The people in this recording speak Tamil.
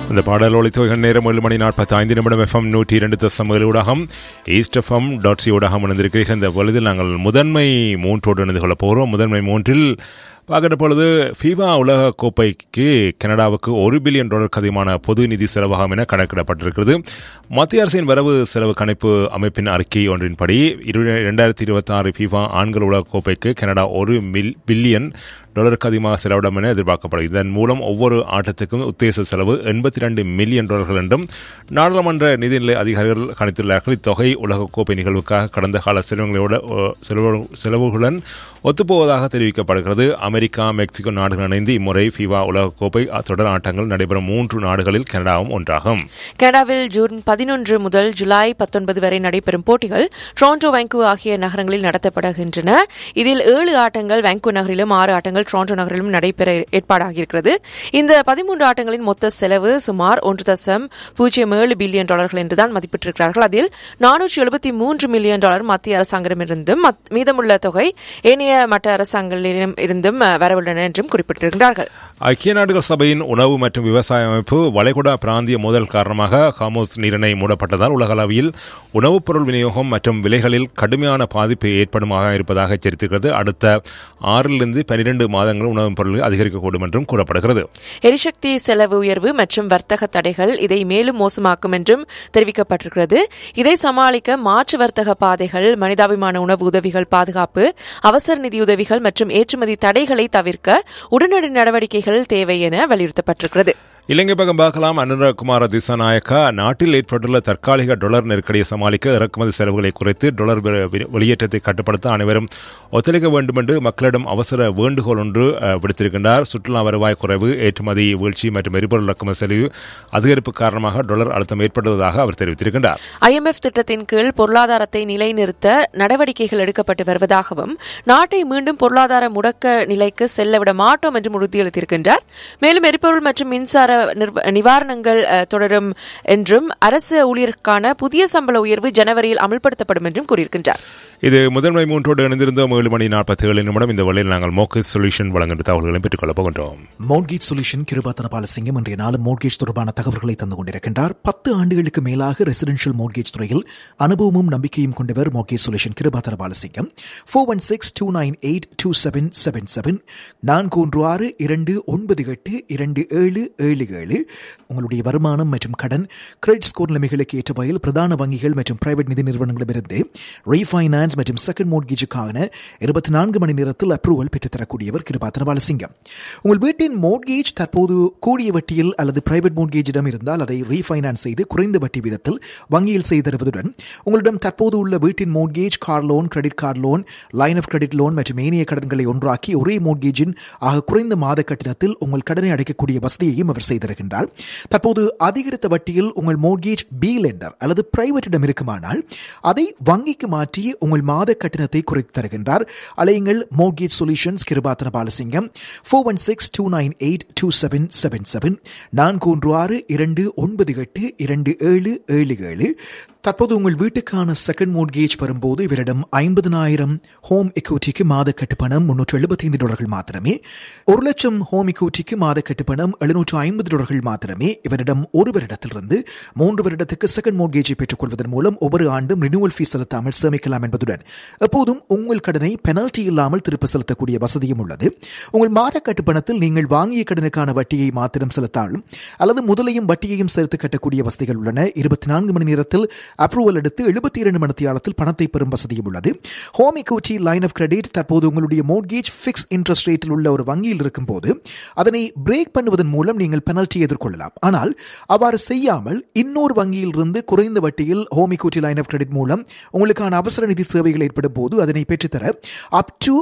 இந்த பாடல் ஒளித்தொகை நேரம் ஏழு மணி நாற்பத்தி ஐந்து நிமிடம் எஃப்எம் நூற்றி இரண்டு தசம் ஏழு ஊடகம் ஈஸ்ட் எஃப்எம் டாட் சி ஊடகம் இணைந்திருக்கிறீர்கள் இந்த பொழுதில் நாங்கள் முதன்மை மூன்றோடு இணைந்து கொள்ளப் போகிறோம் முதன்மை மூன்றில் பார்க்கிற பொழுது ஃபீஃபா உலக கோப்பைக்கு கனடாவுக்கு ஒரு பில்லியன் டாலருக்கு அதிகமான பொது நிதி செலவாகும் என கணக்கிடப்பட்டிருக்கிறது மத்திய அரசின் வரவு செலவு கணிப்பு அமைப்பின் அறிக்கை ஒன்றின்படி இரண்டாயிரத்தி இருபத்தி ஆறு ஃபீஃபா ஆண்கள் உலக கோப்பைக்கு கனடா ஒரு மில் பில்லியன் டாலருக்கு அதிகமாக செலவிடும் என எதிர்பார்க்கப்படுகிறது இதன் மூலம் ஒவ்வொரு ஆட்டத்துக்கும் உத்தேச செலவு எண்பத்தி ரெண்டு மில்லியன் டாலர்கள் என்றும் நாடாளுமன்ற நிதிநிலை அதிகாரிகள் கணித்துள்ளார்கள் இத்தொகை உலகக்கோப்பை நிகழ்வுக்காக கடந்த கால செலவுகளோட செலவுகளுடன் ஒத்துப்போவதாக தெரிவிக்கப்படுகிறது அமெரிக்கா மெக்சிகோ நாடுகள் இணைந்து இம்முறை ஃபிவா உலகக்கோப்பை தொடர் ஆட்டங்கள் நடைபெறும் மூன்று நாடுகளில் கனடாவும் ஒன்றாகும் கனடாவில் ஜூன் பதினொன்று முதல் ஜூலை பத்தொன்பது வரை நடைபெறும் போட்டிகள் டொரண்டோ வாங்கு ஆகிய நகரங்களில் நடத்தப்படுகின்றன இதில் ஏழு ஆட்டங்கள் வாங்கு நகரிலும் ஆறு ஆட்டங்கள் டொரண்டோ நகரிலும் நடைபெற ஏற்பாடாகியிருக்கிறது இந்த பதிமூன்று ஆட்டங்களின் மொத்த செலவு சுமார் ஒன்று தசம் பூஜ்ஜியம் ஏழு பில்லியன் டாலர்கள் என்றுதான் மதிப்பிட்டிருக்கிறார்கள் அதில் நானூற்றி எழுபத்தி மூன்று மில்லியன் டாலர் மத்திய அரசாங்கமிருந்தும் மீதமுள்ள தொகை ஏனைய மற்ற அரசாங்கங்களிடம் இருந்தும் வரவுள்ளன என்றும் குறிப்பிட்டிருக்கிறார்கள் ஐக்கிய நாடுகள் சபையின் உணவு மற்றும் விவசாய அமைப்பு வளைகுடா பிராந்திய மோதல் காரணமாக ஹாமோஸ் நீரிணை மூடப்பட்டதால் உலகளவில் உணவுப் பொருள் விநியோகம் மற்றும் விலைகளில் கடுமையான பாதிப்பு ஏற்படுமாக இருப்பதாக எச்சரித்திருக்கிறது அடுத்த ஆறிலிருந்து பனிரெண்டு மாதங்கள் உணவுப் பொருட்கள் அதிகரிக்கக்கூடும் என்றும் கூறப்படுகிறது எரிசக்தி செலவு உயர்வு மற்றும் வர்த்தக தடைகள் இதை மேலும் மோசமாக்கும் என்றும் தெரிவிக்கப்பட்டிருக்கிறது இதை சமாளிக்க மாற்று வர்த்தக பாதைகள் மனிதாபிமான உணவு உதவிகள் பாதுகாப்பு அவசர நிதியுதவிகள் மற்றும் ஏற்றுமதி தடைகளை தவிர்க்க உடனடி நடவடிக்கைகள் தேவை என வலியுறுத்தப்பட்டிருக்கிறது இலங்கை பக்கம் பார்க்கலாம் அனுரகுமார திசாநாயக்கா நாட்டில் ஏற்பட்டுள்ள தற்காலிக டொலர் நெருக்கடியை சமாளிக்க இறக்குமதி செலவுகளை குறைத்து டொலர் வெளியேற்றத்தை கட்டுப்படுத்த அனைவரும் ஒத்துழைக்க வேண்டும் என்று மக்களிடம் அவசர வேண்டுகோள் ஒன்று விடுத்திருக்கின்றார் சுற்றுலா வருவாய் குறைவு ஏற்றுமதி வீழ்ச்சி மற்றும் எரிபொருள் இறக்குமதி செலவு அதிகரிப்பு காரணமாக டொலர் அழுத்தம் ஏற்படுவதாக அவர் தெரிவித்திருக்கின்றார் ஐஎம்எஃப் திட்டத்தின் கீழ் பொருளாதாரத்தை நிலைநிறுத்த நடவடிக்கைகள் எடுக்கப்பட்டு வருவதாகவும் நாட்டை மீண்டும் பொருளாதார முடக்க நிலைக்கு செல்லவிட மாட்டோம் என்றும் உறுதியளித்திருக்கின்றார் மேலும் எரிபொருள் மற்றும் மின்சார நிவாரணங்கள் தொடரும் என்றும் அரசு ஊழியருக்கான புதிய சம்பள உயர்வு ஜனவரியில் அமல்படுத்தப்படும் என்றும் கூறியிருக்கின்றார் இது முதன்மை மூன்றோடு இணைந்திருந்தோம் ஏழு மணி நாற்பத்தி ஏழு நிமிடம் இந்த வழியில் நாங்கள் மோகேஜ் சொல்யூஷன் வழங்குகிற தகவல்களை பெற்றுக் கொள்ளப் போகின்றோம் மோட்கேஜ் சொல்யூஷன் கிருபாத்தன பாலசிங்கம் இன்றைய நாளும் மோட்கேஜ் தொடர்பான தகவல்களை தந்து கொண்டிருக்கின்றார் பத்து ஆண்டுகளுக்கு மேலாக ரெசிடென்ஷியல் மோட்கேஜ் துறையில் அனுபவமும் நம்பிக்கையும் கொண்டவர் mortgage solution Kirupathana Balasingam four one six two nine eight two seven seven seven நான்கு ஒன்று ஆறு இரண்டு ஒன்பது எட்டு இரண்டு ஏழு ஏழு ஏழு உங்களுடைய வருமானம் மற்றும் கடன் கிரெடிட் ஸ்கோர் நிலைமைகளுக்கு ஏற்ற வகையில் பிரதான வங்கிகள் மற்றும் பிரைவேட் நிதி நிறுவனங்களிடமிருந்து ரீஃபைனான்ஸ் மற்றும் செகண்ட் மோட்கேஜுக்கான இருபத்தி நான்கு மணி நேரத்தில் அப்ரூவல் பெற்றுத்தரக்கூடியவர் கிருபாத்தன பாலசிங்கம் உங்கள் வீட்டின் மோட்கேஜ் தற்போது கூடிய வட்டியில் அல்லது பிரைவேட் மோட்கேஜிடம் இருந்தால் அதை ரீஃபைனான்ஸ் செய்து குறைந்த வட்டி விதத்தில் வங்கியில் செய்து தருவதுடன் உங்களிடம் தற்போது உள்ள வீட்டின் mortgage car loan credit card loan line of credit loan மற்றும் ஏனைய கடன்களை ஒன்றாக்கி ஒரே மோட்கேஜின் ஆக குறைந்த மாத கட்டணத்தில் உங்கள் கடனை அடைக்கக்கூடிய வசதியையும் அவர் செய்திருக்கின்றார் தற்போது அதிகரித்த வட்டியில் உங்கள் மோட்கேஜ் பி லெண்டர் அல்லது பிரைவேட்டிடம் இருக்குமானால் அதை வங்கிக்கு மாற்றி உங்கள் மாத கட்டணத்தை குறைத்து தருகின்றார் அலையுங்கள் mortgage solutions Kirupathana Balasingam four one six two nine eight two seven seven seven நான்கு ஒன்று ஆறு இரண்டு ஒன்பது எட்டு இரண்டு ஏழு ஏழு ஏழு தற்போது உங்கள் வீட்டுக்கான செகண்ட் மோட்கேஜ் வரும்போது இவரிடம் ஐம்பதனாயிரம் ஹோம் எக்யூட்டிக்கு மாத கட்டுப்பணம் முன்னூற்று எழுபத்தைந்து டாலர்கள் மாத்திரமே ஒரு லட்சம் ஹோம் எக்யூட்டிக்கு மாத கட்டுப்பணம் எழுநூற்று ஐம்பது டாலர்கள் மாத்திரமே இவரிடம் ஒரு வருடத்திலிருந்து மூன்று வருடத்துக்கு செகண்ட் மோட்கேஜை பெற்றுக்கொள்வதன் மூலம் ஒவ்வொரு ஆண்டும் ரினியூவல் ஃபீஸ் செலுத்தாமல் சேமிக்கலாம் என்பதுடன் எப்போதும் உங்கள் கடனை பெனல்டி இல்லாமல் திருப்ப செலுத்தக்கூடிய வசதியும் உள்ளது உங்கள் மாத கட்டுப்பணத்தில் நீங்கள் வாங்கிய கடனுக்கான வட்டியை மாத்திரம் செலுத்தாலும் அல்லது முதலையும் வட்டியையும் சேர்த்து கட்டக்கூடிய வசதிகள் உள்ளன இருபத்தி நான்கு மணி நேரத்தில் அப்ரூவல் எடுத்து எழுபத்தி இரண்டு மணி நேரத்தில் பணத்தை பெறும் வசதியும் உள்ளது home equity line of credit தற்போது உங்களுடைய மோட்கேஜ் ஃபிக்ஸ் இன்ட்ரெஸ்ட் ரேட்டில் உள்ள ஒரு வங்கியில் இருக்கும் போது அதனை பிரேக் பண்ணுவதன் மூலம் நீங்கள் பெனல்ட்டி எதிர்கொள்ளலாம் ஆனால் அவ்வாறு செய்யாமல் இன்னொரு வங்கியில் இருந்து குறைந்த வட்டியில் home equity line of credit மூலம் உங்களுக்கான அவசர நிதி சேவைகள் ஏற்படும் போது அதனை பெற்றுத்தர அப் டு